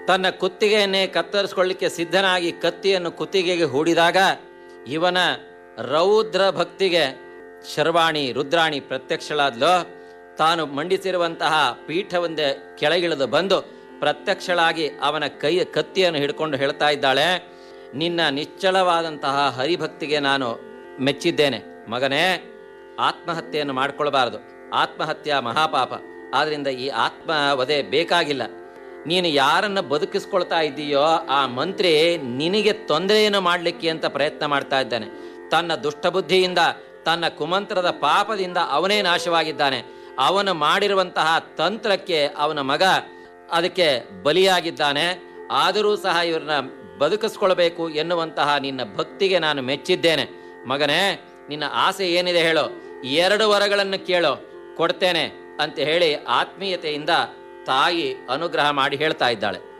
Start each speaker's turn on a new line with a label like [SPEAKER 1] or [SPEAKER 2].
[SPEAKER 1] ತನ್ನ ಕುತ್ತಿಗೆಯನ್ನೇ ಕತ್ತರಿಸ್ಕೊಳ್ಳಿಕ್ಕೆ ಸಿದ್ಧನಾಗಿ ಕತ್ತಿಯನ್ನು ಕುತ್ತಿಗೆಗೆ ಹೂಡಿದಾಗ ಇವನ ರೌದ್ರ ಭಕ್ತಿಗೆ ಶರ್ವಾಣಿ ರುದ್ರಾಣಿ ಪ್ರತ್ಯಕ್ಷಳಾದ್ಲು ತಾನು ಮಂಡಿಸಿರುವಂತಹ ಪೀಠವೊಂದೇ ಕೆಳಗಿಳಿದು ಬಂದು ಪ್ರತ್ಯಕ್ಷಳಾಗಿ ಅವನ ಕೈ ಕತ್ತಿಯನ್ನು ಹಿಡ್ಕೊಂಡು ಹೇಳ್ತಾ ಇದ್ದಾಳೆ ನಿನ್ನ ನಿಶ್ಚಲವಾದಂತಹ ಹರಿಭಕ್ತಿಗೆ ನಾನು ಮೆಚ್ಚಿದ್ದೇನೆ ಮಗನೇ ಆತ್ಮಹತ್ಯೆಯನ್ನು ಮಾಡಿಕೊಳ್ಬಾರದು ಆತ್ಮಹತ್ಯೆ ಮಹಾಪಾಪ ಆದ್ರಿಂದ ಈ ಆತ್ಮ ವಧೆ ಬೇಕಾಗಿಲ್ಲ ನೀನು ಯಾರನ್ನ ಬದುಕಿಸ್ಕೊಳ್ತಾ ಇದ್ದೀಯೋ ಆ ಮಂತ್ರಿ ನಿನಗೆ ತೊಂದರೆಯನ್ನು ಮಾಡಲಿಕ್ಕೆ ಅಂತ ಪ್ರಯತ್ನ ಮಾಡ್ತಾ ಇದ್ದಾನೆ ತನ್ನ ದುಷ್ಟಬುದ್ಧಿಯಿಂದ ತನ್ನ ಕುಮಂತ್ರದ ಪಾಪದಿಂದ ಅವನೇ ನಾಶವಾಗಿದ್ದಾನೆ ಅವನು ಮಾಡಿರುವಂತಹ ತಂತ್ರಕ್ಕೆ ಅವನ ಮಗ ಅದಕ್ಕೆ ಬಲಿಯಾಗಿದ್ದಾನೆ ಆದರೂ ಸಹ ಇವ್ರನ್ನ ಬದುಕಿಸ್ಕೊಳ್ಬೇಕು ಎನ್ನುವಂತಹ ನಿನ್ನ ಭಕ್ತಿಗೆ ನಾನು ಮೆಚ್ಚಿದ್ದೇನೆ ಮಗನೇ ನಿನ್ನ ಆಸೆ ಏನಿದೆ ಹೇಳು ಎರಡು ವರಗಳನ್ನು ಕೇಳು ಕೊಡ್ತೇನೆ ಅಂತ ಹೇಳಿ ಆತ್ಮೀಯತೆಯಿಂದ ತಾಯಿ ಅನುಗ್ರಹ ಮಾಡಿ ಹೇಳ್ತಾ ಇದ್ದಾಳೆ